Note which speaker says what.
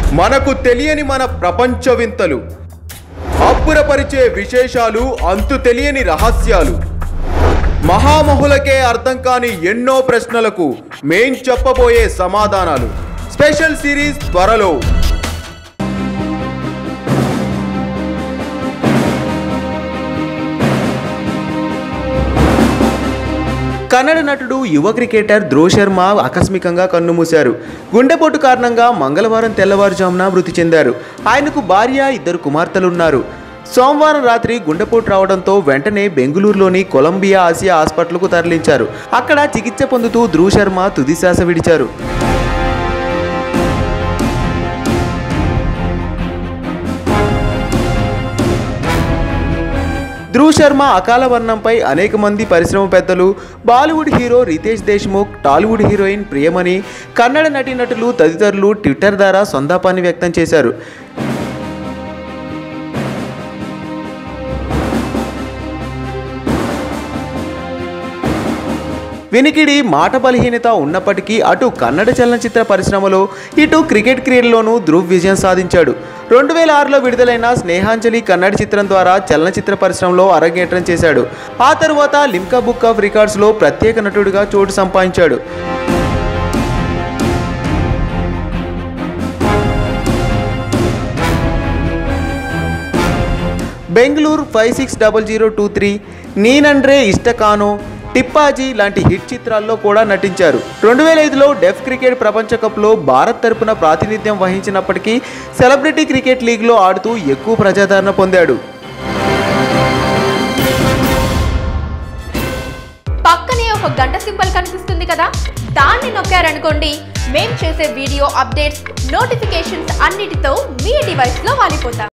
Speaker 1: మనకు తెలియని మన ప్రపంచ వింతలు అబ్బురపరిచే విశేషాలు అంతు తెలియని రహస్యాలు మహామహులకే అర్థం కాని ఎన్నో ప్రశ్నలకు మేం చెప్పబోయే సమాధానాలు స్పెషల్ సిరీస్ త్వరలో కన్నడ నటుడు యువ క్రికెటర్ ధ్రువ్ శర్మ ఆకస్మికంగా కన్నుమూశారు గుండెపోటు కారణంగా మంగళవారం తెల్లవారుజామున మృతి చెందారు ఆయనకు భార్య ఇద్దరు కుమార్తెలున్నారు సోమవారం రాత్రి గుండెపోటు రావడంతో వెంటనే బెంగళూరులోని కొలంబియా ఆసియా హాస్పిటల్కు తరలించారు అక్కడ చికిత్స పొందుతూ ధ్రువ్ శర్మ తుదిశ్వాస విడిచారు ధ్రువ్ శర్మ అకాల వర్ణంపై అనేక మంది పరిశ్రమ పెద్దలు Bollywood hero Riteish Deshmukh Tollywood heroine Priyamani Kannada నటీనటులు తదితరులు ట్విట్టర్ ద్వారా సంతాపాన్ని వ్యక్తం చేశారు వినికిడి మాట బలహీనత ఉన్నప్పటికీ అటు కన్నడ చలనచిత్ర పరిశ్రమలో ఇటు క్రికెట్ క్రీడలోనూ ధ్రువ్ విజయం సాధించాడు రెండు వేల ఆరులో విడుదలైన స్నేహాంజలి కన్నడ చిత్రం ద్వారా చలనచిత్ర పరిశ్రమలో అరంగేట్రం చేశాడు ఆ తరువాత లిమ్కా బుక్ ఆఫ్ రికార్డ్స్లో ప్రత్యేక నటుడిగా చోటు సంపాదించాడు Bengaluru five six double zero two three Neenandre Ishtakano Tippaji లాంటి హిట్ చిత్రాల్లో కూడా నటించారు రెండు వేల ఐదులో డెఫ్ క్రికెట్ ప్రపంచ కప్లో భారత్ తరపున ప్రాతినిధ్యం వహించినప్పటికీ సెలబ్రిటీ క్రికెట్ లీగ్లో ఆడుతూ ఎక్కువ ప్రజాదరణ పొందాడు
Speaker 2: పక్కనే ఒక గంట సింబల్ కనిపిస్తుంది కదా దాన్ని నొక్కారనుకోండి మేం చేసే వీడియో అప్డేట్స్ నోటిఫికేషన్స్ అన్నిటితో మీ డివైస్లో వాలిపోతాం